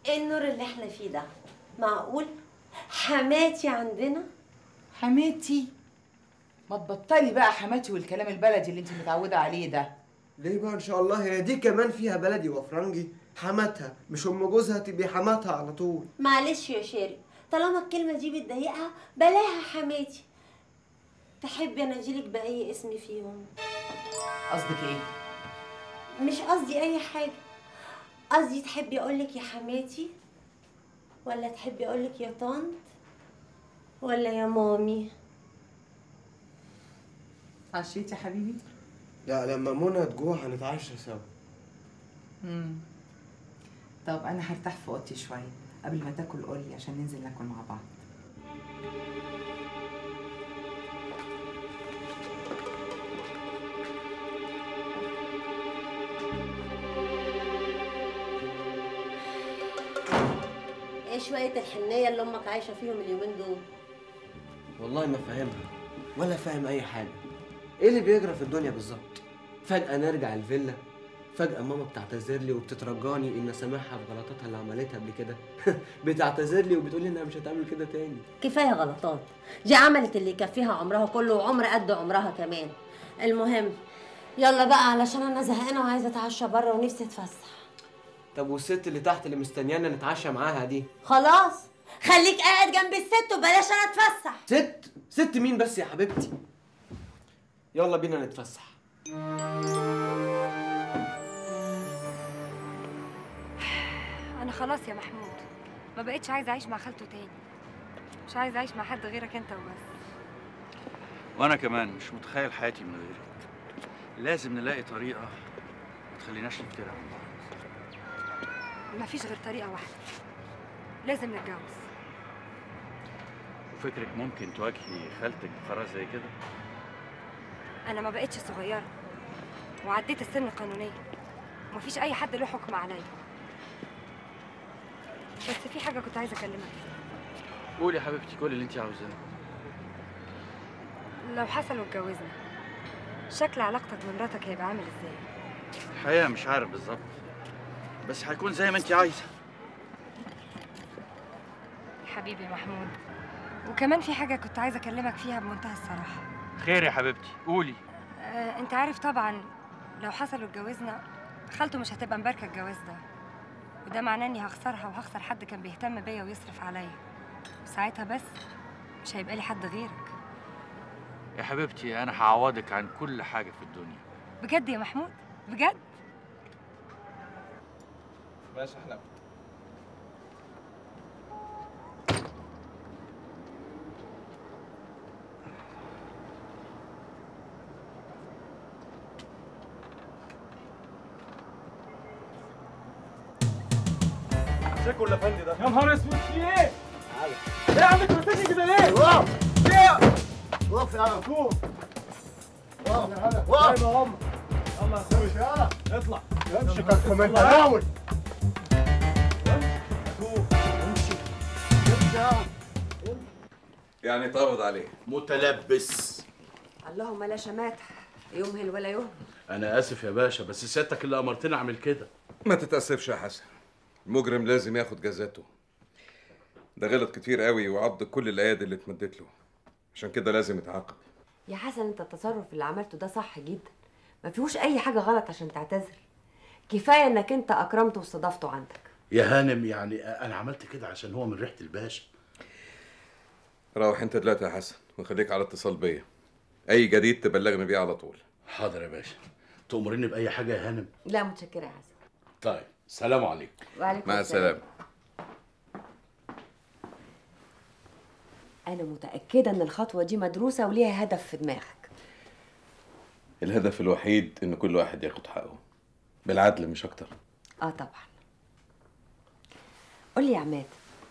ايه النور اللي احنا فيه ده معقول حماتي عندنا حماتي ما تبطلي بقى حماتي والكلام البلدي اللي انت متعوده عليه ده ليه بقى ان شاء الله هي دي كمان فيها بلدي وفرنجي حماتها مش ام جوزها تبقي حماتها على طول معلش يا شيري طالما الكلمة دي بتضايقها بلاها حماتي تحبي انا اجيلك بأي اسم فيهم قصدك ايه مش قصدي اي حاجة قصدي تحبي اقولك يا حماتي ولا تحبي اقولك يا طنط ولا يا مامي عشيت يا حبيبي لا لما منى تجوع هنتعشى سوا امم طب انا هرتاح في اوضتي شويه قبل ما تاكل قولي عشان ننزل ناكل مع بعض ايه شوية الحنية اللي امك عايشة فيهم اليومين دول والله ما فاهمها ولا فاهم اي حاجه ايه اللي بيجرى في الدنيا بالظبط فجاه نرجع الفيلا فجأة ماما بتعتذر لي وبتترجاني إن أسامحها في غلطاتها اللي عملتها قبل كده بتعتذر لي وبتقول لي إنها مش هتعمل كده تاني كفاية غلطات دي عملت اللي يكفيها عمرها كله وعمر قد عمرها كمان المهم يلا بقى علشان انا زهقانه وعايزه اتعشى بره ونفسي اتفسح طب والست اللي تحت اللي مستنيانا نتعشى معاها دي خلاص خليك قاعد جنب الست وبلاش انا اتفسح ست ست مين بس يا حبيبتي يلا بينا نتفسح انا خلاص يا محمود ما بقتش عايزه اعيش مع خالته تاني مش عايزه اعيش مع حد غيرك انت وبس وانا كمان مش متخيل حياتي من غيرك لازم نلاقي طريقه ما تخليناش نفترق عن بعض مفيش غير طريقه واحده لازم نتجوز وفكرك ممكن تواجهي خالتك بقرار زي كده انا ما بقتش صغيره وعديت السن القانونيه ومفيش اي حد له حكم عليا بس في حاجه كنت عايزه اكلمك فيها قولي يا حبيبتي كل اللي انت عاوزاه لو حصل واتجوزنا شكل علاقتك بمراتك هيبقى عامل ازاي الحقيقه مش عارف بالظبط بس هيكون زي ما انت عايزه حبيبي محمود وكمان في حاجه كنت عايزه اكلمك فيها بمنتهى الصراحه خير يا حبيبتي قولي آه، انت عارف طبعا لو حصل واتجوزنا خالته مش هتبقى مباركه الجواز ده وده معناه اني هخسرها وهخسر حد كان بيهتم بيا ويصرف عليا وساعتها بس مش هيبقى لي حد غيرك يا حبيبتي انا هعوضك عن كل حاجه في الدنيا بجد يا محمود بجد ماشي احلى شكو الافندي ده يا نهار اسود في ايه؟ ايه يا عم انت ماسكني كده ليه؟ وقف ليه؟ وقف يا عم قوم وقف يا هلا وقف يا هم يلا يا امشي يلا اطلع امشي كان انت ناول يعني طابض عليه متلبس اللهم لا شماتة يمهل ولا يهمل انا اسف يا باشا بس سيادتك اللي امرتني اعمل كده ما تتأسفش يا حسن المجرم لازم ياخد جزاته ده غلط كتير قوي وعض كل الايادي اللي اتمدت له عشان كده لازم يتعاقب يا حسن انت التصرف اللي عملته ده صح جدا ما فيهوش اي حاجة غلط عشان تعتذر كفاية انك انت اكرمته واستضفته عندك يا هانم يعني انا عملت كده عشان هو من ريحه الباشا روح انت دلوقتي يا حسن وخليك على اتصال بيا اي جديد تبلغني بيه على طول حاضر يا باشا تأمرني بأي حاجة يا هانم لا متشكرة يا حسن طيب سلام عليكم وعليكم مع السلامة انا متأكدة ان الخطوة دي مدروسة وليها هدف في دماغك الهدف الوحيد ان كل واحد ياخد حقه بالعدل مش اكتر اه طبعا قول لي يا عماد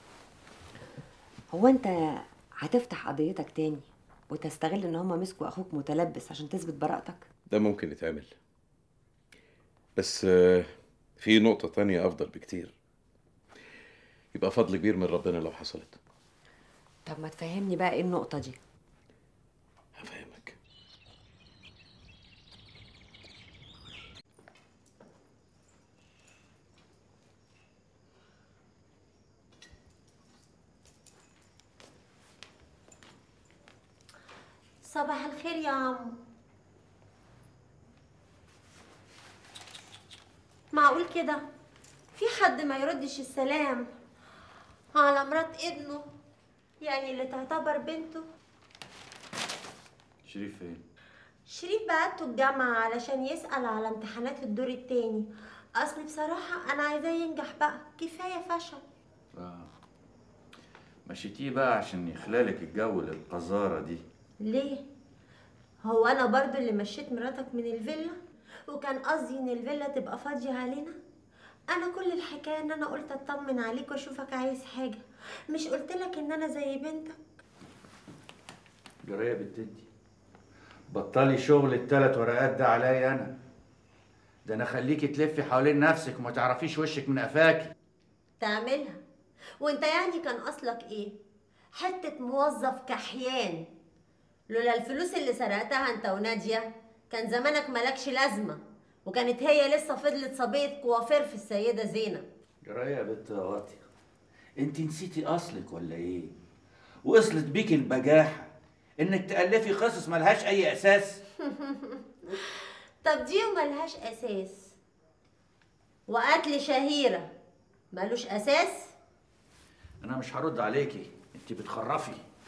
هو انت هتفتح قضيتك تاني وتستغل ان هما مسكوا اخوك متلبس عشان تثبت براءتك ده ممكن يتعمل بس آه، في نقطة تانية أفضل بكتير يبقى فضل كبير من ربنا لو حصلت طب ما تفهمني بقى ايه النقطة دي هفهمك صباح الخير يا عمو معقول كده في حد ما يردش السلام على مرات ابنه يعني اللي تعتبر بنته شريف فين؟ شريف بعته الجامعة علشان يسأل على امتحانات الدور التاني أصل بصراحة أنا عايزاه ينجح بقى كفاية فشل اه مشيتيه بقى عشان يخلالك الجو للقذارة دي ليه؟ هو أنا برضو اللي مشيت مراتك من الفيلا؟ وكان قصدي إن الفيلا تبقى فاضية علينا؟ أنا كل الحكاية إن أنا قلت أطمن عليك وأشوفك عايز حاجة مش قلتلك إن أنا زي بنتك جرايه بتدي بطلي شغل التلات ورقات ده عليا انا ده انا خليكي تلفي حوالين نفسك وما تعرفيش وشك من قفاكي تعملها وانت يعني كان اصلك ايه حتة موظف كحيان لولا الفلوس اللي سرقتها انت ونادية كان زمانك ملكش لازمة وكانت هي لسه فضلت صبية كوافير في السيدة زينب جرايه يا بنت يا واطيه انت نسيتي اصلك ولا ايه وصلت بيكي البجاحه انك تالفي قصص ملهاش اي اساس طب دي ملهاش اساس وقتل شهيرة ملوش اساس انا مش هرد عليكي انت بتخرفي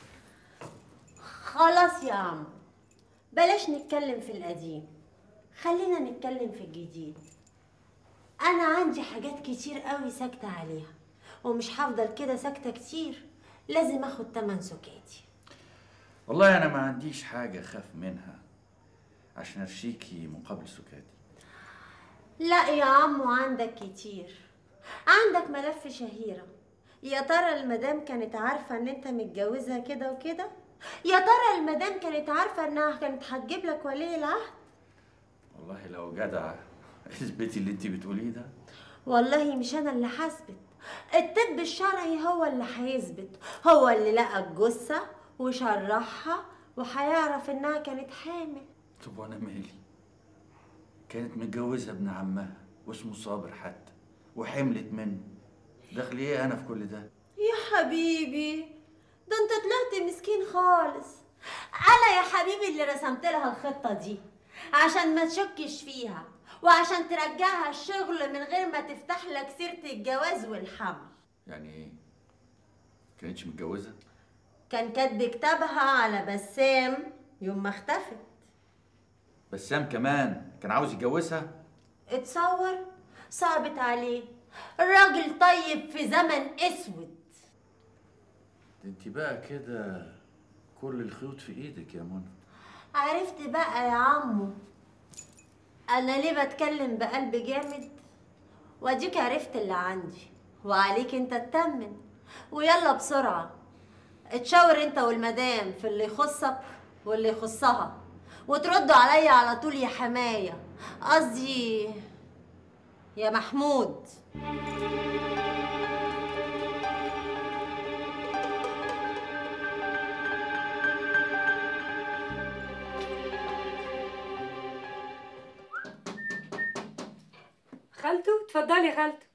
خلاص يا عم بلاش نتكلم في القديم خلينا نتكلم في الجديد انا عندي حاجات كتير قوي ساكتة عليها ومش هفضل كده ساكتة كتير لازم اخد تمن سكاتي والله انا ما عنديش حاجه اخاف منها عشان ارشيكي مقابل سكاتي لا يا عمو عندك كتير عندك ملف شهيرة يا ترى المدام كانت عارفة ان انت متجوزها كده وكده يا ترى المدام كانت عارفة انها كانت هتجيب لك ولي العهد والله لو جدع اثبتي اللي انت بتقوليه ده والله مش انا اللي هثبت الطب الشرعي هو اللي هيثبت هو اللي لقى الجثة وشرحها وهيعرف انها كانت حامل طب وانا مالي كانت متجوزه ابن عمها واسمه صابر حتى وحملت منه دخل ايه انا في كل ده يا حبيبي ده انت طلعت مسكين خالص انا يا حبيبي اللي رسمت لها الخطة دي عشان ما تشكش فيها وعشان ترجعها الشغل من غير ما تفتح لك سيرة الجواز والحمل يعني ايه كانتش متجوزه كان كاتب كتابها على بسام يوم ما اختفت بسام كمان كان عاوز يتجوزها اتصور صعبت عليه الراجل طيب في زمن اسود انت بقى كده كل الخيوط في ايدك يا منى عرفت بقى يا عمو انا ليه بتكلم بقلب جامد واديك عرفت اللي عندي وعليك انت تتمن ويلا بسرعة اتشاور انت والمدام في اللي يخصك واللي يخصها وتردوا عليا على طول يا حماية قصدي يا محمود خالته اتفضلي يا خالته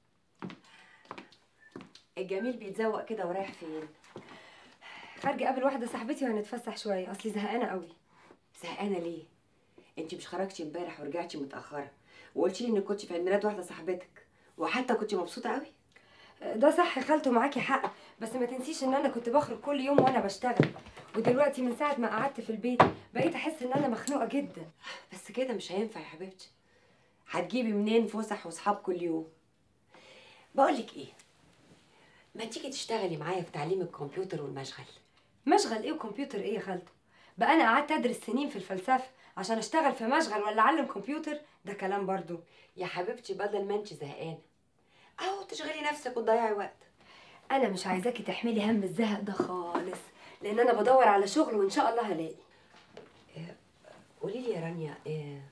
الجميل بيتزوق كده ورايح فين خارجه اقابل واحده صاحبتي وهنتفسح شويه اصلي زهقانه قوي زهقانه ليه انت مش خرجتي امبارح ورجعتي متاخره وقلتي لي انك كنت في عيد ميلاد واحده صاحبتك وحتى كنت مبسوطه قوي ده صح يا خالته معاكي حق بس ما تنسيش ان انا كنت بخرج كل يوم وانا بشتغل ودلوقتي من ساعه ما قعدت في البيت بقيت احس ان انا مخنوقه جدا بس كده مش هينفع يا حبيبتي هتجيبي منين فسح وصحاب كل يوم بقولك ايه ما تيجي تشتغلي معايا في تعليم الكمبيوتر والمشغل مشغل ايه وكمبيوتر ايه يا خالته بقى انا قعدت ادرس سنين في الفلسفه عشان اشتغل في مشغل ولا اعلم كمبيوتر ده كلام برضو يا حبيبتي بدل ما انت زهقانه اهو تشغلي نفسك وتضيعي وقت انا مش عايزاكي تحملي هم الزهق ده خالص لان انا بدور على شغل وان شاء الله هلاقي قولي لي يا رانيا إيه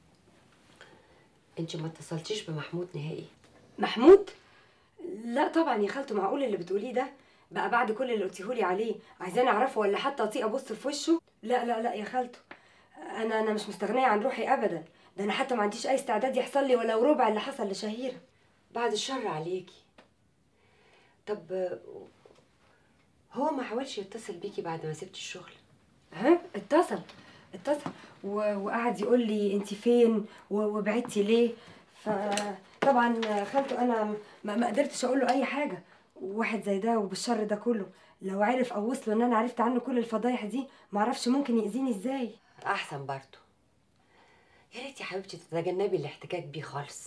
انت ما اتصلتيش بمحمود نهائي محمود لا طبعا يا خالته معقول اللي بتقوليه ده بقى بعد كل اللي قلتيهولي عليه عايزاني اعرفه ولا حتى اطيق ابص في وشه لا لا لا يا خالته انا انا مش مستغنيه عن روحي ابدا ده انا حتى ما عنديش اي استعداد يحصل لي ولو ربع اللي حصل لشهيره بعد الشر عليكي طب هو ما حاولش يتصل بيكي بعد ما سبتي الشغل ها اتصل اتصل و... وقعد يقول لي انت فين و... وبعدتي ليه فطبعا خالته انا ما... ما قدرتش اقول له اي حاجه واحد زي ده وبالشر ده كله لو عرف او وصله ان انا عرفت عنه كل الفضايح دي معرفش ممكن يأذيني ازاي احسن برضه يا ريت يا حبيبتي تتجنبي الاحتكاك بيه خالص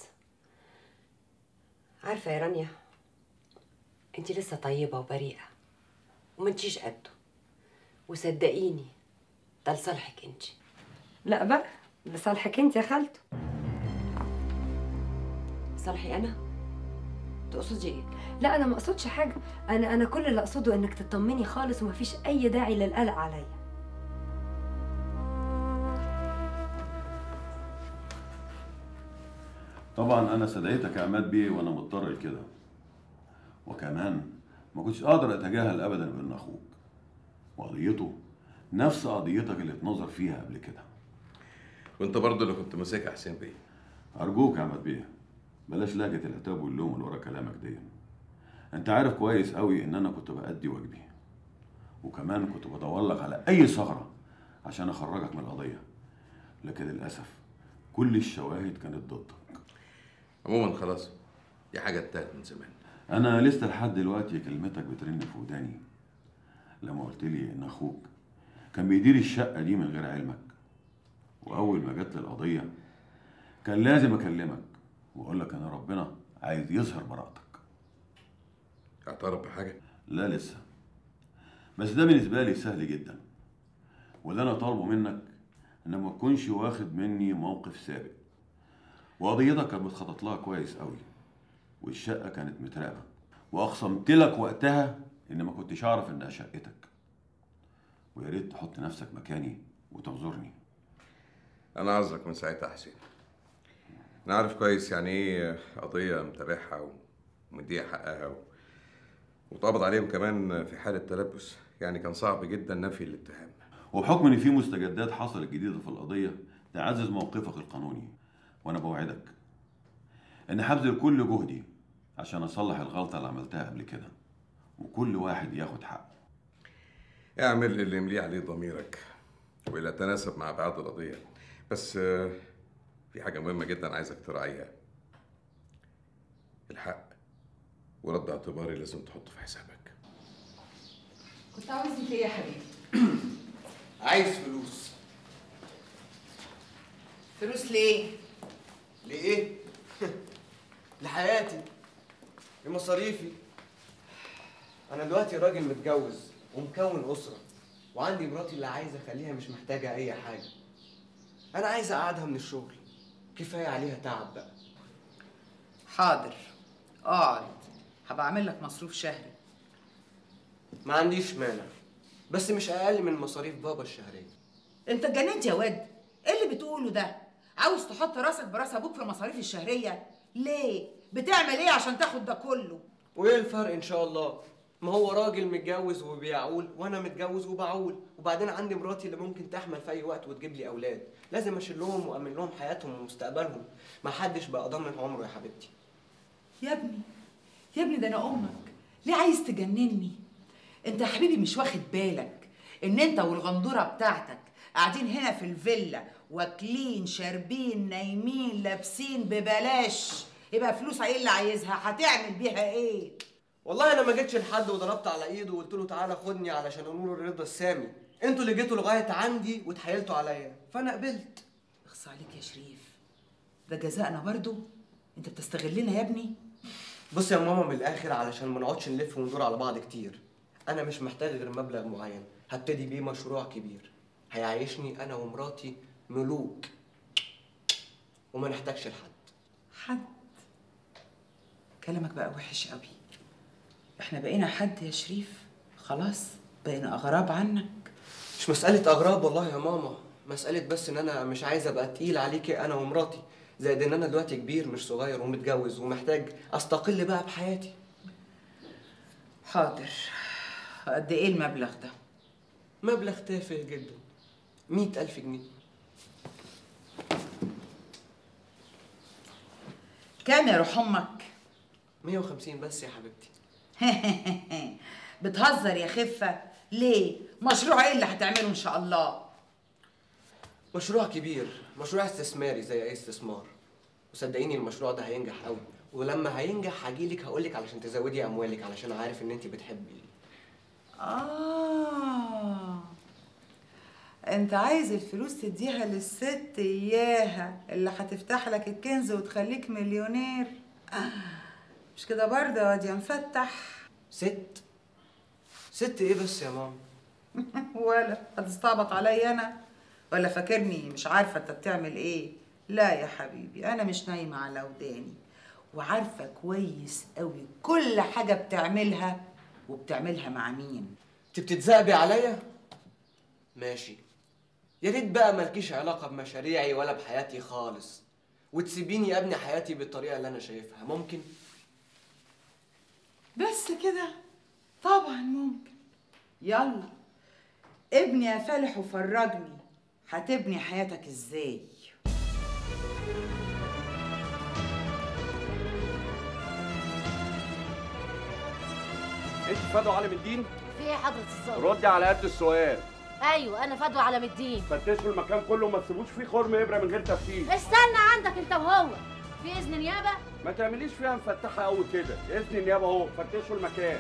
عارفه يا رانيا انت لسه طيبه وبريئه وما انتيش قده وصدقيني ده لصالحك انت لا بقى لصالحك انت يا خالته صالحي انا تقصدي ايه لا انا ما اقصدش حاجه انا انا كل اللي اقصده انك تطمني خالص ومفيش اي داعي للقلق عليا طبعا انا استدعيتك يا عماد بيه وانا مضطر لكده وكمان ما كنتش اقدر اتجاهل ابدا بان اخوك وقضيته نفس قضيتك اللي اتنظر فيها قبل كده وانت برضه اللي كنت ماسكها حسين بيه ارجوك يا عماد بيه بلاش لهجه العتاب واللوم اللي ورا كلامك دي انت عارف كويس قوي ان انا كنت بأدي واجبي وكمان كنت بدور لك على اي ثغره عشان اخرجك من القضيه لكن للاسف كل الشواهد كانت ضدك عموما خلاص دي حاجه انتهت من زمان انا لسه لحد دلوقتي كلمتك بترن في وداني لما قلت لي ان اخوك كان بيدير الشقه دي من غير علمك واول ما جت لي القضيه كان لازم اكلمك واقول لك ان ربنا عايز يظهر براءتك اعترف بحاجه لا لسه بس ده بالنسبه لي سهل جدا واللي انا طالبه منك ان ما تكونش واخد مني موقف سابق وقضيتك كانت متخطط لها كويس قوي والشقه كانت متراقبه واقسمت لك وقتها ان ما كنتش اعرف انها شقتك ويا ريت تحط نفسك مكاني وتعذرني انا عذرك من ساعتها يا حسين انا عارف كويس يعني ايه قضيه متابعها ومديها حقها و... واتقبض عليهم كمان في حاله تلبس يعني كان صعب جدا نفي الاتهام وبحكم ان في مستجدات حصلت جديده في القضيه تعزز موقفك القانوني وانا بوعدك ان هبذل كل جهدي عشان اصلح الغلطه اللي عملتها قبل كده وكل واحد ياخد حقه اعمل اللي يمليه عليه ضميرك واللي يتناسب مع ابعاد القضيه بس آه، في حاجه مهمه جدا عايزك تراعيها الحق ورد اعتباري لازم تحطه في حسابك كنت عاوزني في ايه يا حبيبي عايز فلوس فلوس ليه لإيه؟ لحياتي لمصاريفي أنا دلوقتي راجل متجوز ومكون أسرة وعندي مراتي اللي عايز أخليها مش محتاجة أي حاجة أنا عايز أقعدها من الشغل كفاية عليها تعب بقى حاضر اقعد هبقى اعمل لك مصروف شهري ما عنديش مانع بس مش أقل من مصاريف بابا الشهرية انت اتجننت يا واد ايه اللي بتقوله ده عاوز تحط راسك براس ابوك في المصاريف الشهريه ليه بتعمل ايه عشان تاخد ده كله وإيه الفرق إن شاء الله؟ ما هو راجل متجوز وبيعول وأنا متجوز وبعول وبعدين عندي مراتي اللي ممكن تحمل في أي وقت وتجيب لي أولاد لازم أشيلهم وأمن لهم حياتهم ومستقبلهم ما حدش بقى ضامن عمره يا حبيبتي يا ابني يا ابني ده انا امك ليه عايز تجنني انت يا حبيبي مش واخد بالك ان انت والغندوره بتاعتك قاعدين هنا في الفيلا واكلين شاربين نايمين لابسين ببلاش يبقى فلوس ايه اللي عايزها هتعمل بيها ايه والله انا ما جيتش لحد وضربت على ايده وقلت له تعالى خدني علشان اقول له الرضا السامي انتوا اللي جيتوا لغايه عندي واتحايلتوا عليا فانا قبلت اخص عليك يا شريف ده جزائنا برضو انت بتستغلنا يا ابني بص يا ماما من الاخر علشان ما نقعدش نلف وندور على بعض كتير انا مش محتاج غير مبلغ معين هبتدي بيه مشروع كبير هيعيشني انا ومراتي ملوك وما نحتاجش لحد حد كلامك بقى وحش قوي احنا بقينا حد يا شريف خلاص بقينا اغراب عنك مش مسألة أغراب والله يا ماما مسألة بس إن أنا مش عايز أبقى تقيل عليكي أنا ومراتي زائد إن أنا دلوقتي كبير مش صغير ومتجوز ومحتاج أستقل بقى بحياتي حاضر قد ايه المبلغ ده مبلغ تافه جدا مئة ألف جنيه كام يا روح امك 150 بس يا حبيبتي بتهزر يا خفه ليه مشروع ايه اللي هتعمله ان شاء الله مشروع كبير مشروع استثماري زي اي استثمار وصدقيني المشروع ده هينجح قوي ولما هينجح هجيلك هقولك علشان تزودي اموالك علشان عارف ان انت بتحبي اه انت عايز الفلوس تديها للست اياها اللي هتفتح لك الكنز وتخليك مليونير آه. مش كده برضه يا واد يا مفتح ست ست ايه بس يا ماما ولا هتستعبط عليا انا ولا فاكرني مش عارفه انت بتعمل ايه لا يا حبيبي انا مش نايمه على وداني وعارفه كويس قوي كل حاجه بتعملها وبتعملها مع مين انت بتتزقبي عليا ماشي يا ريت بقى مالكيش علاقه بمشاريعي ولا بحياتي خالص وتسيبيني ابني حياتي بالطريقه اللي انا شايفها ممكن بس كده طبعا ممكن يلا ابني يا فالح وفرجني هتبني حياتك ازاي انت فدوى علم الدين في ايه حضرة الظابط؟ ردي على قد السؤال ايوه انا فدوى علم الدين فتشوا المكان كله وما تسيبوش فيه خرم ابره من غير تفتيش استنى عندك انت وهو في اذن نيابه ما تعمليش فيها مفتحه قوي كده اذن النيابه اهو فتشوا المكان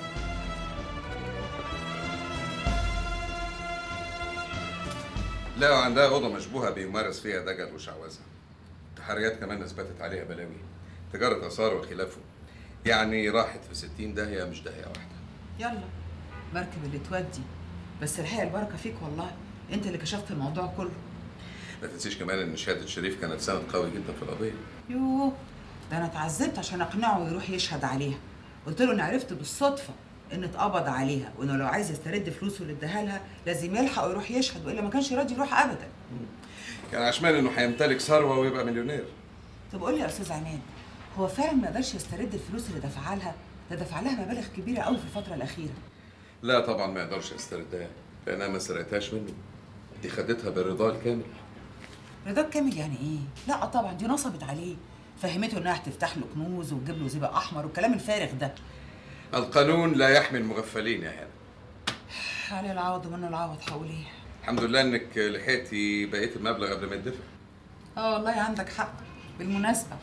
لا وعندها اوضه مشبوهه بيمارس فيها دجل وشعوذه تحريات كمان اثبتت عليها بلاوي تجاره اثار وخلافه يعني راحت في 60 داهيه مش داهيه واحده يلا مركب اللي تودي بس الحقيقه البركه فيك والله انت اللي كشفت الموضوع كله ما تنسيش كمان ان شهاده شريف كانت سند قوي جدا في القضيه يوه ده انا اتعذبت عشان اقنعه يروح يشهد عليها قلت له اني عرفت بالصدفه ان اتقبض عليها وانه لو عايز يسترد فلوسه اللي اداها لها لازم يلحق ويروح يشهد والا ما كانش راضي يروح ابدا كان عشمان انه هيمتلك ثروه ويبقى مليونير طب قول لي يا استاذ عماد هو فعلا ما قدرش يسترد الفلوس اللي دفعها لها ده دفع لها مبالغ كبيره قوي في الفتره الاخيره لا طبعا ما يقدرش يستردها لانها ما سرقتهاش منه دي خدتها بالرضا الكامل رضاك كامل يعني ايه لا طبعا دي نصبت عليه فهمته انها هتفتح له كنوز وتجيب له زيبق احمر والكلام الفارغ ده القانون لا يحمي المغفلين يا هانم علي العوض ومنه العوض حواليه الحمد لله انك لحقتي بقيه المبلغ قبل ما يدفع اه والله عندك حق بالمناسبه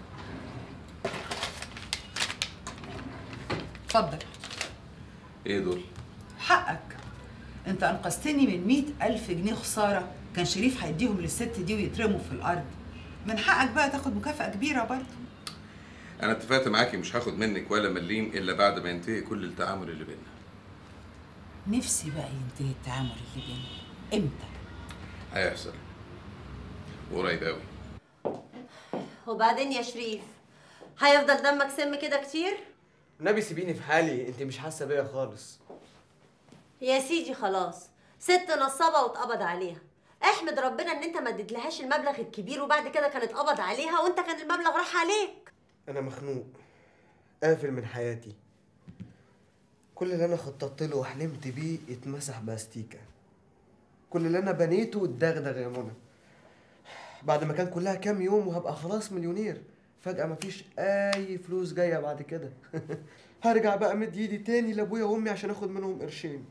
اتفضل ايه دول حقك انت انقذتني من مئة ألف جنيه خسارة كان شريف هيديهم للست دي ويترموا في الأرض من حقك بقى تاخد مكافأة كبيرة برضه انا اتفقت معاكي مش هاخد منك ولا مليم الا بعد ما ينتهي كل التعامل اللي بيننا نفسي بقى ينتهي التعامل اللي بيننا امتى هيحصل قريب قوي وبعدين يا شريف هيفضل دمك سم كده كتير النبي سيبيني في حالي انت مش حاسه بيا خالص يا سيدي خلاص ست نصابه واتقبض عليها احمد ربنا ان انت ما اديتلهاش المبلغ الكبير وبعد كده كان اتقبض عليها وانت كان المبلغ راح عليك انا مخنوق قافل من حياتي كل اللي انا خططت له وحلمت بيه اتمسح باستيكه كل اللي انا بنيته اتدغدغ يا منى بعد ما كان كلها كام يوم وهبقى خلاص مليونير فجأة مفيش أي فلوس جاية بعد كده هرجع بقى مد ايدي تاني لأبويا وأمي عشان آخد منهم قرشين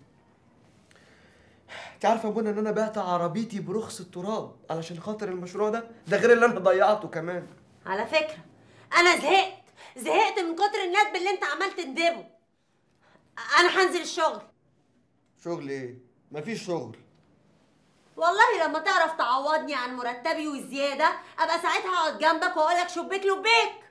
انت عارفة يا منى إن أنا بعت عربيتي برخص التراب علشان خاطر المشروع ده ده غير اللي أنا ضيعته كمان على فكره انا زهقت زهقت من كتر الندب اللي انت عمال تندبه انا هنزل الشغل شغل إيه؟ مفيش شغل والله لما تعرف تعوضني عن مرتبي والزياده ابقى ساعتها اقعد جنبك واقول لك شبيك لبيك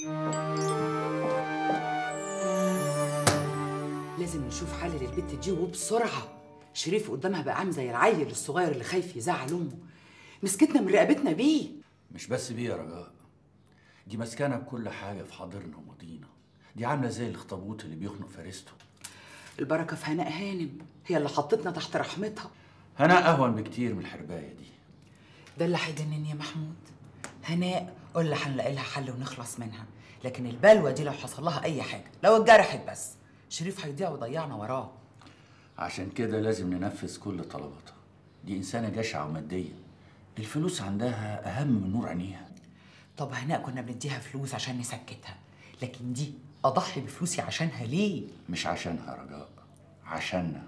لازم نشوف حل للبت دي وبسرعة شريف قدامها بقى عامل زي العيل الصغير اللي خايف يزعل أمه مسكتنا من رقبتنا بيه مش بس بيه يا رجاء دي مسكانة بكل حاجة في حاضرنا وماضينا دي عاملة زي الاخطبوط اللي بيخنق فريسته البركة في هناء هانم هي اللي حطتنا تحت رحمتها هناء أهون بكتير من الحرباية دي ده اللي هيجنني يا محمود هناء قلنا هنلاقي لها حل ونخلص منها لكن البلوى دي لو حصل لها أي حاجة لو اتجرحت بس شريف هيضيع ويضيعنا وراه عشان كده لازم ننفذ كل طلباتها دي إنسانة جشعة ومادية الفلوس عندها أهم من نور عينيها طب هناء كنا بنديها فلوس عشان نسكتها لكن دي أضحي بفلوسي عشانها ليه؟ مش عشانها يا رجاء عشاننا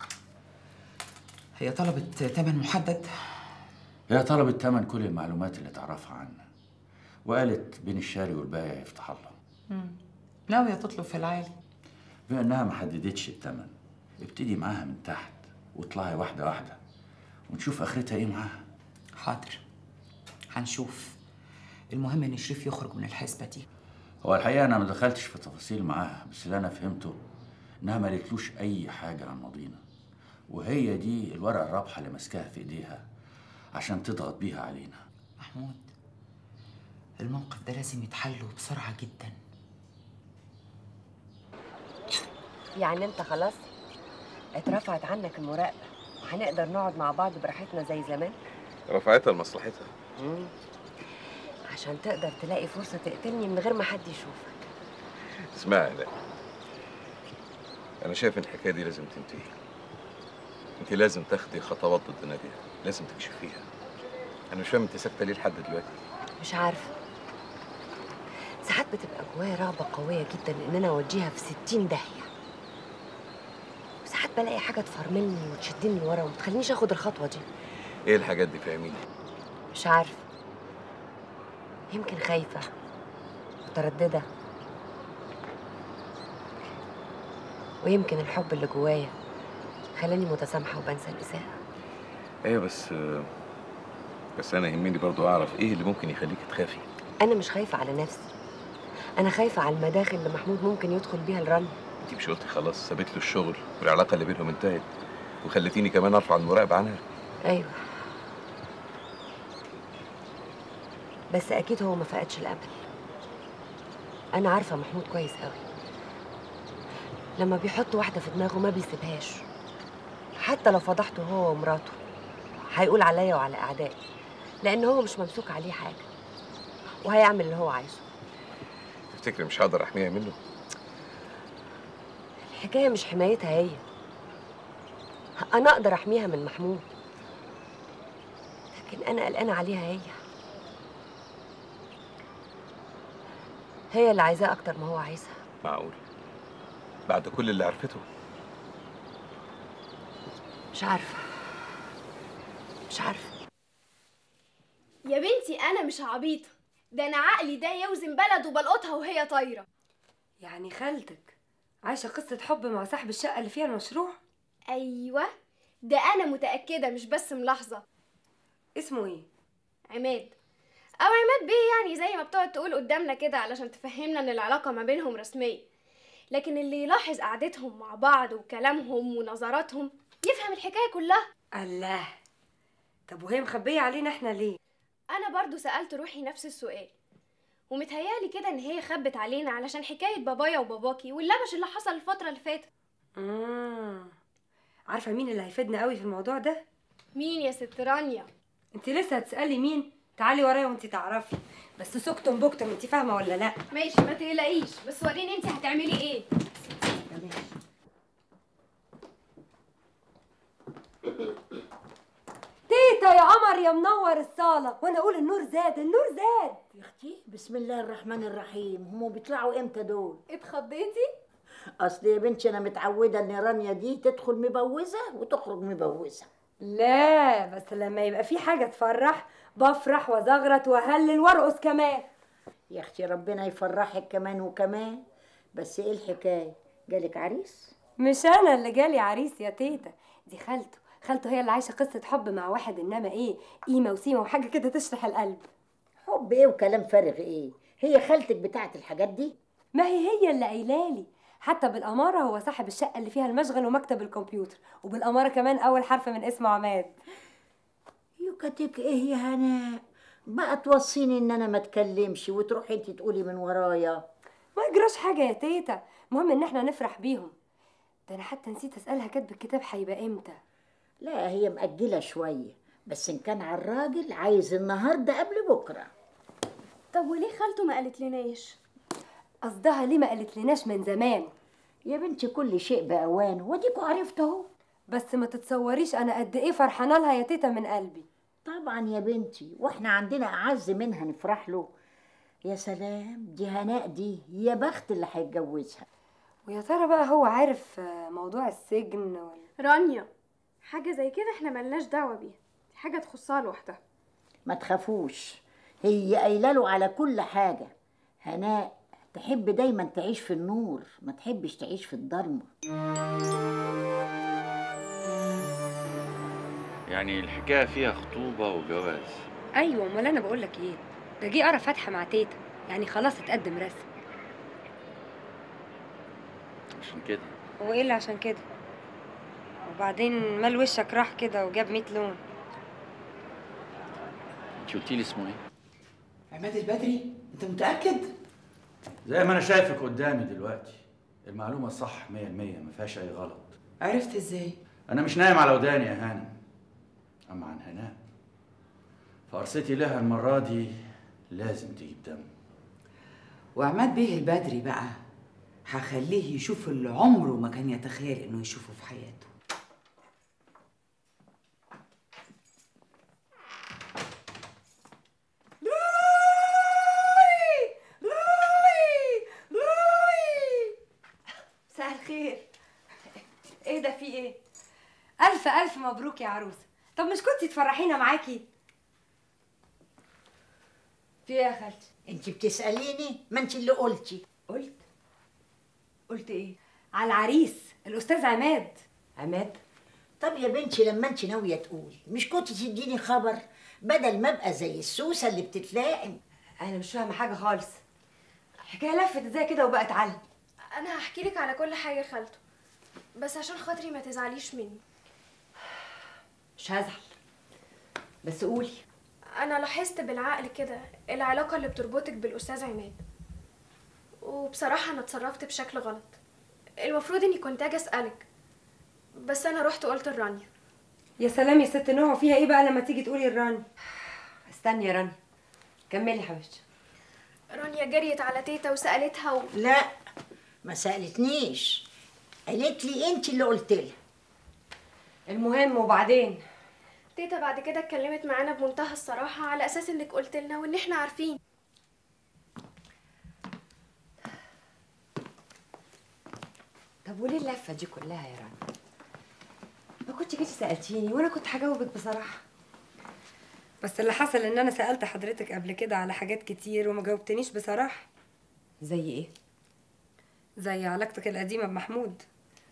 هي طلبت تمن محدد هي طلبت تمن كل المعلومات اللي تعرفها عنا وقالت بين الشاري والبايع يفتح الله مم. ناوية تطلب في العالي بما انها ما حددتش التمن ابتدي معاها من تحت واطلعي واحده واحده ونشوف اخرتها ايه معاها حاضر هنشوف المهم ان شريف يخرج من الحسبة دي هو الحقيقه انا ما دخلتش في تفاصيل معاها بس اللي انا فهمته انها ما قالتلوش اي حاجه عن ماضينا وهي دي الورقه الرابحه اللي ماسكاها في ايديها عشان تضغط بيها علينا محمود الموقف ده لازم يتحل بسرعة جدا يعني انت خلاص اترفعت عنك المراقبه وهنقدر نقعد مع بعض براحتنا زي زمان رفعتها لمصلحتها مم. عشان تقدر تلاقي فرصه تقتلني من غير ما حد يشوفك اسمعي لا انا شايف ان الحكايه دي لازم تنتهي انت لازم تاخدي خطوات ضد ناديه لازم تكشفيها انا مش فاهم انت ساكته ليه لحد دلوقتي مش عارفه ساعات بتبقى جوايا رغبه قويه جدا ان انا اوديها في ستين داهيه وساعات بلاقي حاجه تفرملني وتشدني لورا وما تخلينيش اخد الخطوه دي ايه الحاجات دي فاهميني مش عارفه يمكن خايفه متردده ويمكن الحب اللي جوايا خلاني متسامحه وبنسى الاساءه ايوه بس بس انا يهمني برضو اعرف ايه اللي ممكن يخليك تخافي انا مش خايفه على نفسي انا خايفه على المداخل اللي محمود ممكن يدخل بيها الرمل انت مش قلتي خلاص سابت له الشغل والعلاقه اللي بينهم انتهت وخلتيني كمان ارفع المراقبه عنها ايوه بس اكيد هو ما فقدش الامل انا عارفه محمود كويس قوي لما بيحط واحده في دماغه ما بيسيبهاش حتى لو فضحته هو ومراته هيقول عليا وعلى اعدائي لان هو مش ممسوك عليه حاجه وهيعمل اللي هو عايزه تفتكري مش هقدر احميها منه الحكايه مش حمايتها هي انا اقدر احميها من محمود لكن انا قلقانه عليها هي هي اللي عايزاه اكتر ما هو عايزها معقول بعد كل اللي عرفته مش عارفه مش عارفه يا بنتي انا مش عبيطه ده انا عقلي ده يوزن بلد وبلقطها وهي طايره يعني خالتك عايشه قصه حب مع صاحب الشقه اللي فيها المشروع ايوه ده انا متاكده مش بس ملاحظه اسمه ايه عماد او عماد بيه يعني زي ما بتقعد تقول قدامنا كده علشان تفهمنا ان العلاقه ما بينهم رسميه لكن اللي يلاحظ قعدتهم مع بعض وكلامهم ونظراتهم يفهم الحكايه كلها الله طب وهي مخبيه علينا احنا ليه انا برضو سالت روحي نفس السؤال ومتهيالي كده ان هي خبت علينا علشان حكايه بابايا وباباكي واللبش اللي حصل الفتره اللي فاتت امم عارفه مين اللي هيفيدنا قوي في الموضوع ده مين يا ست رانيا انت لسه هتسالي مين تعالي ورايا وانت تعرفي بس سكتم بكتم انت فاهمه ولا لا ماشي ما تقلقيش بس وريني انت هتعملي ايه تيتا يا قمر يا منور الصاله وانا اقول النور زاد النور زاد يا اختي بسم الله الرحمن الرحيم هم بيطلعوا امتى دول اتخضيتي اصل يا بنتي انا متعوده ان رانيا دي تدخل مبوزه وتخرج مبوزه لا بس لما يبقى في حاجه تفرح بفرح وزغرت واهلل وارقص كمان يا اختي ربنا يفرحك كمان وكمان بس ايه الحكايه جالك عريس مش انا اللي جالي عريس يا تيتا دي خالته خالته هي اللي عايشه قصه حب مع واحد انما ايه قيمه وسيمه وحاجه كده تشرح القلب حب ايه وكلام فارغ ايه هي خالتك بتاعت الحاجات دي ما هي هي اللي قايلالي حتى بالاماره هو صاحب الشقه اللي فيها المشغل ومكتب الكمبيوتر وبالاماره كمان اول حرف من اسمه عماد يوكاتك ايه يا هناء بقى توصيني ان انا ما اتكلمش وتروحي انت تقولي من ورايا ما يجراش حاجه يا تيتا المهم ان احنا نفرح بيهم ده انا حتى نسيت اسالها كاتب الكتاب هيبقى امتى لا هي مأجلة شوية بس إن كان على الراجل عايز النهاردة قبل بكرة طب وليه خالته ما قالت لناش قصدها ليه ما قالت لناش من زمان يا بنتي كل شيء بأوانه وديكوا عرفت اهو بس ما تتصوريش انا قد ايه فرحانه لها يا تيتا من قلبي طبعا يا بنتي واحنا عندنا أعز منها نفرح له يا سلام دي هناء دي يا بخت اللي هيتجوزها ويا ترى بقى هو عارف آه، موضوع السجن ولا رانيا حاجة زي كده احنا ملناش دعوة بيها دي حاجة تخصها لوحدها ما تخافوش هي قايله له على كل حاجه هناء تحب دايما تعيش في النور ما تحبش تعيش في الضلمه يعني الحكايه فيها خطوبه وجواز ايوه امال انا بقول لك ايه ده جه قرا فاتحه مع تيتا يعني خلاص اتقدم رسم عشان كده هو ايه اللي عشان كده وبعدين مال وشك راح كده وجاب 100 لون انت قلتي لي اسمه ايه عماد البدري انت متاكد زي ما انا شايفك قدامي دلوقتي المعلومه صح 100% ما فيهاش اي غلط عرفت ازاي انا مش نايم على وداني يا هانم اما عن هناء فقرصتي لها المره دي لازم تجيب دم وعماد بيه البدري بقى هخليه يشوف اللي عمره ما كان يتخيل انه يشوفه في حياته مساء الخير ايه ده في ايه الف الف مبروك يا عروسه طب مش كنتي تفرحينا معاكي في ايه يا خالتي انت بتساليني ما انت اللي قلتي قلت قلت ايه على العريس الاستاذ عماد عماد طب يا بنتي لما انت ناويه تقولي مش كنت تديني خبر بدل ما ابقى زي السوسه اللي بتتلائم انا مش فاهمه حاجه خالص الحكايه لفت ازاي كده وبقت علم انا هحكي لك على كل حاجة يا خالته بس عشان خاطري ما تزعليش مني مش هزعل بس قولي انا لاحظت بالعقل كده العلاقة اللي بتربطك بالاستاذ عماد وبصراحة انا اتصرفت بشكل غلط المفروض اني كنت اجي اسألك بس انا رحت قلت لرانيا يا سلام يا ست نوع فيها ايه بقى لما تيجي تقولي الراني استني يا رانيا كملي يا حبيبتي رانيا جريت على تيتا وسألتها و... لا ما سالتنيش قالت لي انت اللي قلت لها المهم وبعدين تيتا بعد كده اتكلمت معانا بمنتهى الصراحة على أساس إنك قلت لنا وإن إحنا عارفين طب وليه اللفه دي كلها يا رانيا ما كنت جيتي سالتيني وانا كنت هجاوبك بصراحه بس اللي حصل ان انا سالت حضرتك قبل كده على حاجات كتير وما جاوبتنيش بصراحه زي ايه زي علاقتك القديمه بمحمود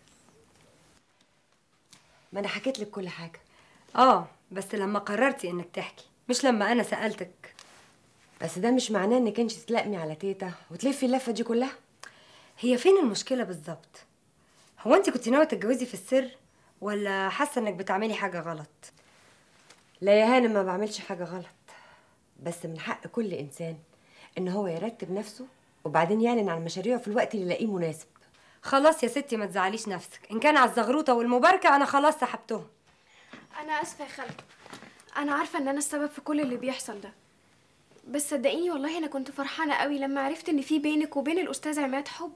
ما انا حكيت لك كل حاجه اه بس لما قررتي انك تحكي مش لما انا سالتك بس ده مش معناه انك انت تتلقمي على تيتا وتلفي اللفه دي كلها هي فين المشكله بالظبط هو انت كنت ناويه تتجوزي في السر ولا حاسه انك بتعملي حاجه غلط لا يا هانم ما بعملش حاجه غلط بس من حق كل انسان ان هو يرتب نفسه وبعدين يعلن عن مشاريعه في الوقت اللي يلاقيه مناسب خلاص يا ستي ما تزعليش نفسك ان كان على الزغروطه والمباركه انا خلاص سحبتهم أنا آسفة يا خالته أنا عارفة إن أنا السبب في كل اللي بيحصل ده بس صدقيني والله أنا كنت فرحانة قوي لما عرفت إن في بينك وبين الأستاذ عماد حب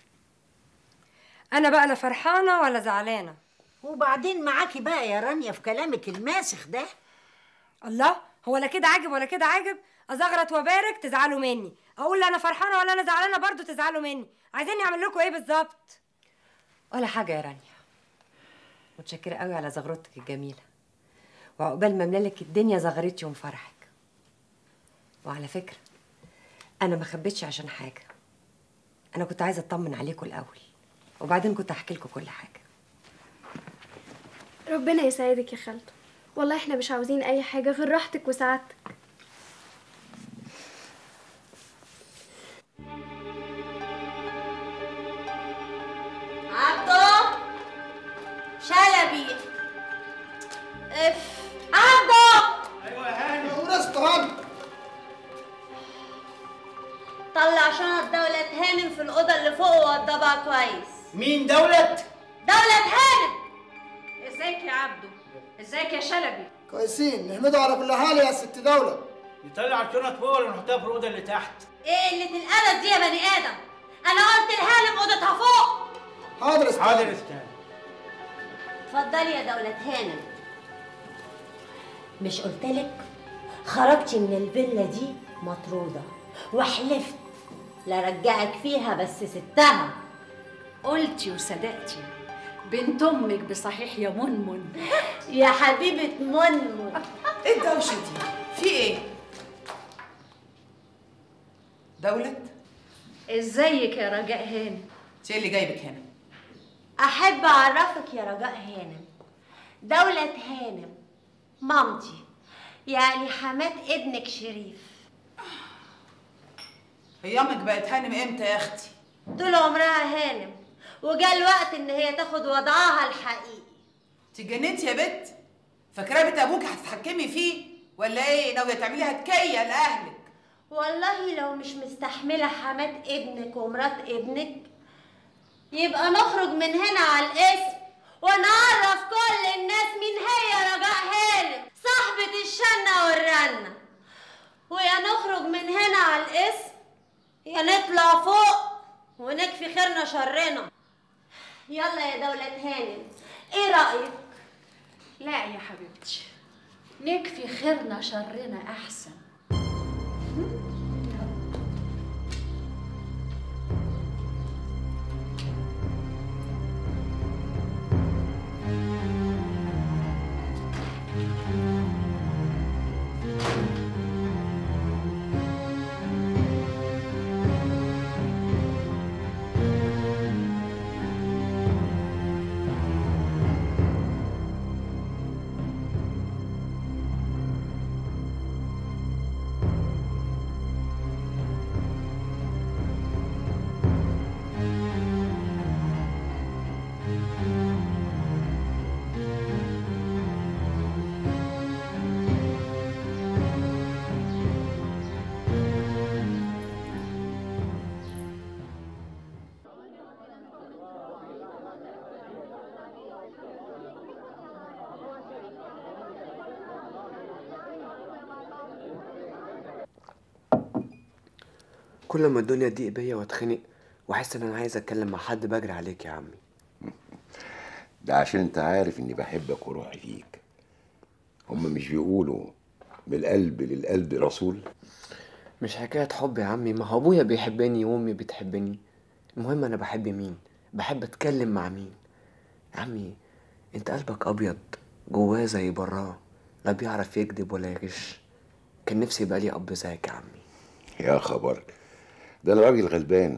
انا بقى لا فرحانه ولا زعلانه وبعدين معاكي بقى يا رانيا في كلامك الماسخ ده الله هو لا كده عاجب ولا كده عاجب ازغرط وابارك تزعلوا مني اقول لا انا فرحانه ولا انا زعلانه برضو تزعلوا مني عايزيني اعمل لكم ايه بالظبط ولا حاجه يا رانيا متشكره قوي على زغرتك الجميله وعقبال ما املالك الدنيا زغرتي يوم فرحك وعلى فكره انا ما خبيتش عشان حاجه انا كنت عايزه اطمن عليكم الاول وبعدين كنت احكي لكم كل حاجه ربنا يسعدك يا خالته والله إحنا مش عاوزين أي حاجة غير راحتك وسعادتك عبده شلبي اف عبده ايوه يا هاني ورست هاني طلع شنط دولة هانم في الأوضة اللي فوق ووضبها كويس مين دولة؟ دولة هانم ازيك يا عبده ازيك يا شلبي كويسين نحمده على كل حال يا ست دولة نطلع الشنط فوق ولا نحطها في الاوضه اللي تحت ايه اللي الأدب دي يا بني آدم أنا قلت لهانم أوضتها فوق حاضر استاذ حاضر استاذ اتفضلي يا دولة هانم مش قلتلك خرجتي من الفيلا دي مطرودة وحلفت لا رجعك فيها بس ستها قلتي وصدقتي بنت امك بصحيح يا منمن يا حبيبة منمن ايه الدوشة دي؟ في ايه؟ دولة؟ ازيك يا رجاء هانم انت ايه اللي جايبك هنا؟ أحب أعرفك يا رجاء هانم دولة هانم مامتي يعني حمات ابنك شريف هي امك بقت هانم امتى يا اختي؟ طول عمرها هانم وجاء الوقت إن هي تاخد وضعها الحقيقي اتجننتي يا بت؟ فاكراه بيت ابوك هتتحكمي فيه؟ ولا ايه؟ ناوية تعمليها تكية لأهلك؟ والله لو مش مستحملة حمات ابنك ومرات ابنك يبقى نخرج من هنا على الاسم ونعرف كل الناس مين هي رجاء هانم صاحبة الشنة والرنة ويا نخرج من هنا على الاسم يا نطلع فوق ونكفي خيرنا شرنا يلا يا دولة هانم ايه رأيك؟ لا يا حبيبتي نكفي خيرنا شرنا احسن كل ما الدنيا تضيق بيا واتخنق واحس ان انا عايز اتكلم مع حد بجري عليك يا عمي ده عشان انت عارف اني بحبك وروحي فيك هما مش بيقولوا من القلب للقلب رسول مش حكاية حب يا عمي ما هو ابويا بيحبني وامي بتحبني المهم انا بحب مين بحب اتكلم مع مين يا عمي انت قلبك ابيض جواه زي براه لا بيعرف يكذب ولا يغش كان نفسي يبقى لي اب زيك يا عمي يا خبر ده انا راجل غلبان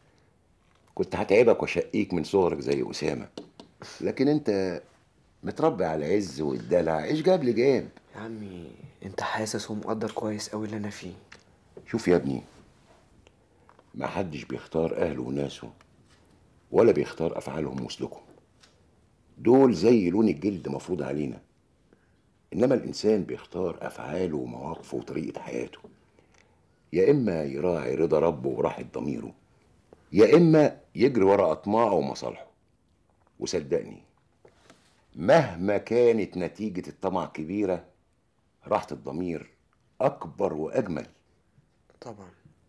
كنت هتعبك واشقيك من صغرك زي اسامه لكن انت متربي على العز والدلع ايش جاب لي جاب يا عمي انت حاسس ومقدر كويس قوي اللي انا فيه شوف يا ابني ما حدش بيختار اهله وناسه ولا بيختار افعالهم وسلوكهم دول زي لون الجلد مفروض علينا انما الانسان بيختار افعاله ومواقفه وطريقه حياته يا اما يراعي رضا ربه وراحه ضميره يا اما يجري ورا اطماعه ومصالحه وصدقني مهما كانت نتيجه الطمع كبيره راحه الضمير اكبر واجمل طبعا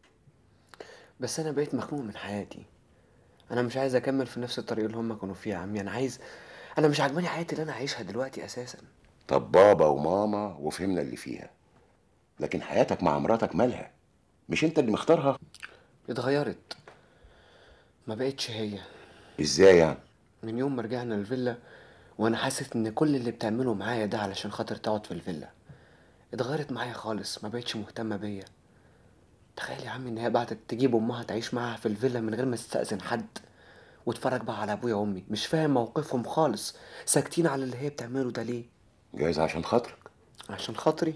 بس انا بقيت مخنوق من حياتي انا مش عايز اكمل في نفس الطريق اللي هم كانوا فيه يا عمي انا عايز انا مش عاجباني حياتي اللي انا عايشها دلوقتي اساسا طب بابا وماما وفهمنا اللي فيها لكن حياتك مع مراتك مالها مش انت اللي مختارها اتغيرت ما بقتش هي ازاي يعني من يوم ما رجعنا الفيلا وانا حاسس ان كل اللي بتعمله معايا ده علشان خاطر تقعد في الفيلا اتغيرت معايا خالص ما بقتش مهتمه بيا تخيل يا عمي ان هي بعتت تجيب امها تعيش معاها في الفيلا من غير ما تستأذن حد واتفرج بقى على ابويا وامي مش فاهم موقفهم خالص ساكتين على اللي هي بتعمله ده ليه جايز عشان خاطرك عشان خاطري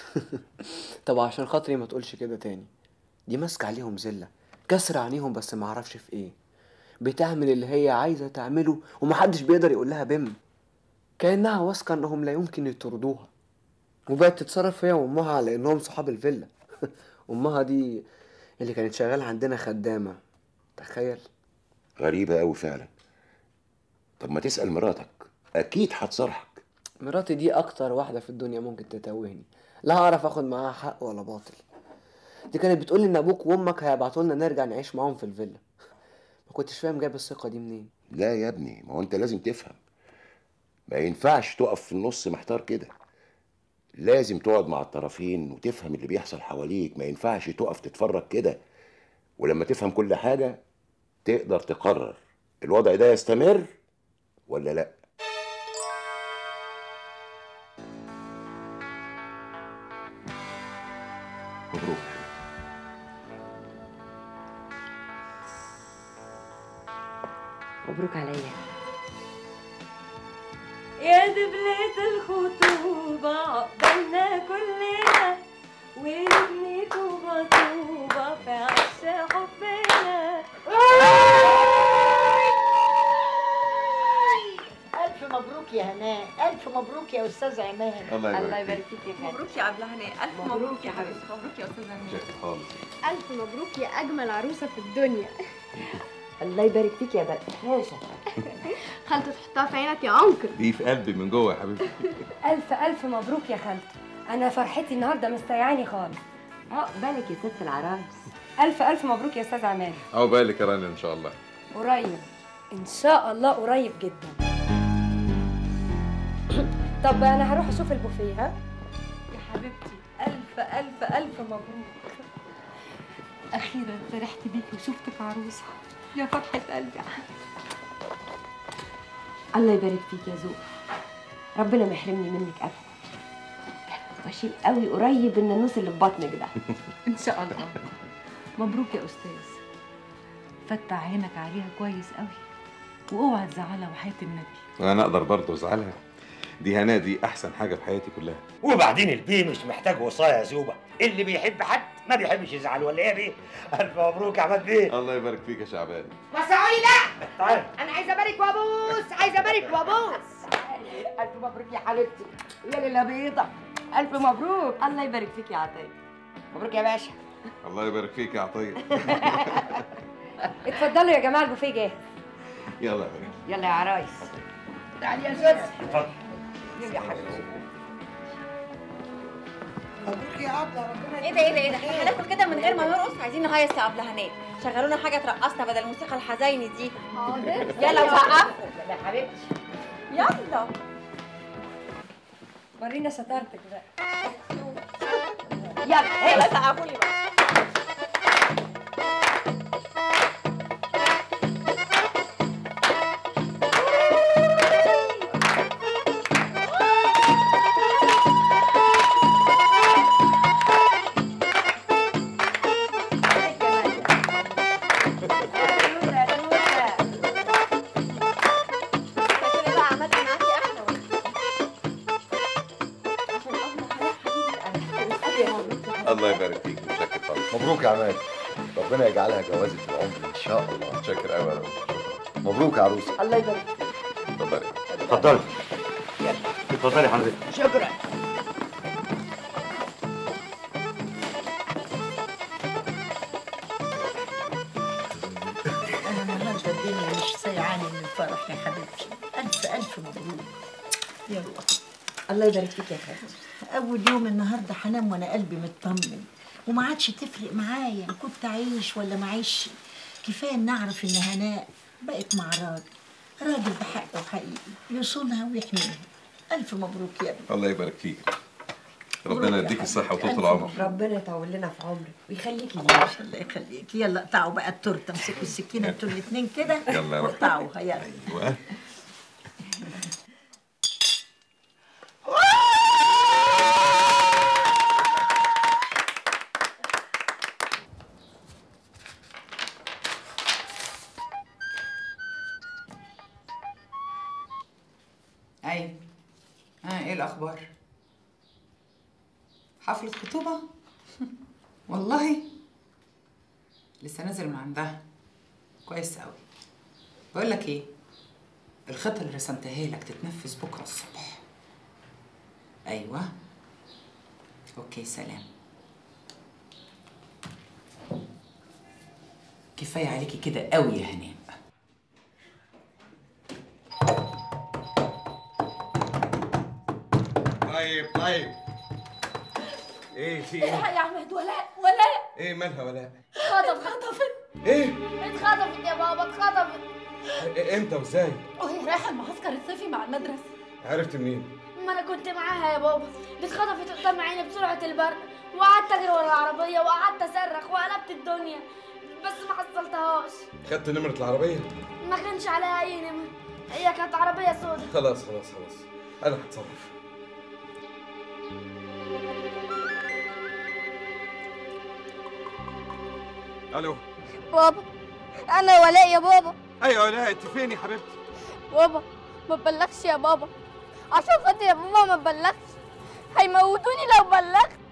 طب عشان خاطري ما تقولش كده تاني دي ماسكه عليهم زله كسر عينيهم بس ما اعرفش في ايه بتعمل اللي هي عايزه تعمله ومحدش بيقدر يقول لها بم كانها واثقه انهم لا يمكن يطردوها وبقت تتصرف هي وامها على انهم صحاب الفيلا امها دي اللي كانت شغاله عندنا خدامه تخيل غريبه قوي فعلا طب ما تسال مراتك اكيد هتصارحك مراتي دي اكتر واحده في الدنيا ممكن تتوهني لا اعرف اخد معاها حق ولا باطل دي كانت بتقول لي ان ابوك وامك هيبعتوا لنا نرجع نعيش معاهم في الفيلا ما كنتش فاهم جايب الثقه دي منين لا يا ابني ما هو انت لازم تفهم ما ينفعش تقف في النص محتار كده لازم تقعد مع الطرفين وتفهم اللي بيحصل حواليك ما ينفعش تقف تتفرج كده ولما تفهم كل حاجة تقدر تقرر الوضع ده يستمر ولا لا مبروك مبروك عليا يا دبلة الخطوبة عقبالنا كلنا ونبني طوبة طوبة في عش حبنا ألف مبروك يا هناء ألف مبروك يا أستاذ عماد الله يبارك الله فيك. يبارك فيك يا غالي مبروك يا أبلة هناء ألف مبروك مبروك يا يا حبيبتي مبروك يا أستاذة هناء شكرا خالص ألف مبروك يا أجمل عروسة في الدنيا الله يبارك فيك يا باشا خالته تحطها في عينك يا أنكل دي في قلبي من جوه يا حبيبتي ألف ألف مبروك يا خالتي أنا فرحتي النهاردة مستيعاني خالص عقبالك يا ست العرايس ألف ألف مبروك يا أستاذ عماد او بالك يا رانيا ان شاء الله قريب إن شاء الله قريب جدا طب أنا هروح أشوف البوفيه ها يا حبيبتي ألف ألف ألف مبروك أخيرا فرحت بيكي وشفتك عروسة يا فرحة قلبي الله يبارك فيك يا زوق ربنا ما يحرمني منك ابدا واشيل قوي قريب النانوس اللي في بطنك ده إن شاء الله مبروك يا أستاذ فتح عينك عليها كويس قوي واوعى تزعلها وحياة النبي وانا اقدر برضه ازعلها دي هنا دي احسن حاجه في حياتي كلها وبعدين البيه مش محتاج وصايه يا زوبه اللي بيحب حد ما بيحبش يزعل ولا ايه يا بيه الف مبروك يا عماد بيه الله يبارك فيك يا شعبان وسعوني لا تعال انا عايزه ابارك وابوس عايزه ابارك وابوس الف مبروك يا حبيبتي يا ليله بيضه الف مبروك الله يبارك فيك يا عطيه مبروك يا باشا الله يبارك فيك يا عطيه اتفضلوا يا جماعة البوفيه جاهز يلا يا بنات يلا يا عرايس تعالي يا زوز اتفضل يلا يا حبيبي مبروك يا ابله ربنا ايه ده ايه ده ايه ده احنا هناكل كده من غير ما نرقص عايزين نهيص يا ابله هناء شغلونا حاجه ترقصنا بدل الموسيقى الحزينه دي حاضر يلا وقفوا يلا يا حبيبتي يلا ورينا شطارتك بقى يلا يلا سقفوا لي بقى كده بقى عملت معاكي احلى الله يبارك فيك متشكر خالص مبروك يا عماد ربنا يجعلها جوازة العمر ان شاء الله متشكر قوي يا رب مبروك يا عروسه الله يبارك اتفضلي اتفضلي اتفضلي يا حضرتك شكرا أنا النهاردة الدنيا مش سيعاني من الفرح يا حبيبتي ألف ألف مبروك يلا الله يبارك فيك يا خالتي أول يوم النهاردة هنام وأنا قلبي مطمن وما عادش تفرق معايا إن كنت أعيش ولا ما أعيش كفاية إن أعرف إن هناء بقت مع راجل راجل بحق وحقيقي يصونها ويحميها ألف مبروك يا ابني الله يبارك فيك ربنا يديك الصحه وطول العمر ربنا يطول لنا في عمرك ويخليكي ما لينا شاء الله يخليك يلا اقطعوا بقى التورته امسكوا السكينه انتوا الاثنين كده يلا يا روح. واقطعوها يلا ايوه ايوه ها ايه الاخبار حفله خطوبه والله لسه نازل من عندها كويس قوي بقول لك ايه الخطه اللي رسمتها لك تتنفذ بكره الصبح ايوه اوكي سلام كفايه عليكي كده قوي يا هناء طيب طيب ايه في ايه؟ الحق يا احمد ولاء ولاء ايه مالها ولا اتخطف خطفت ايه؟ اتخطفت يا بابا اتخطفت إيه امتى وازاي؟ وهي رايحه المعسكر الصيفي مع المدرسه عرفت منين؟ ما انا كنت معاها يا بابا دي اتخطفت قدام عيني بسرعه البرق وقعدت اجري ورا العربيه وقعدت اصرخ وقلبت الدنيا بس ما حصلتهاش خدت نمرة العربية ما كانش عليها اي نمر هي كانت عربيه سودا خلاص خلاص خلاص أنا هتصرف ألو بابا انا ولاء يا بابا أيوة لا أنت فين يا حبيبتي؟ بابا ما تبلغش يا بابا عشان خاطر يا بابا ما تبلغش هيموتوني لو بلغت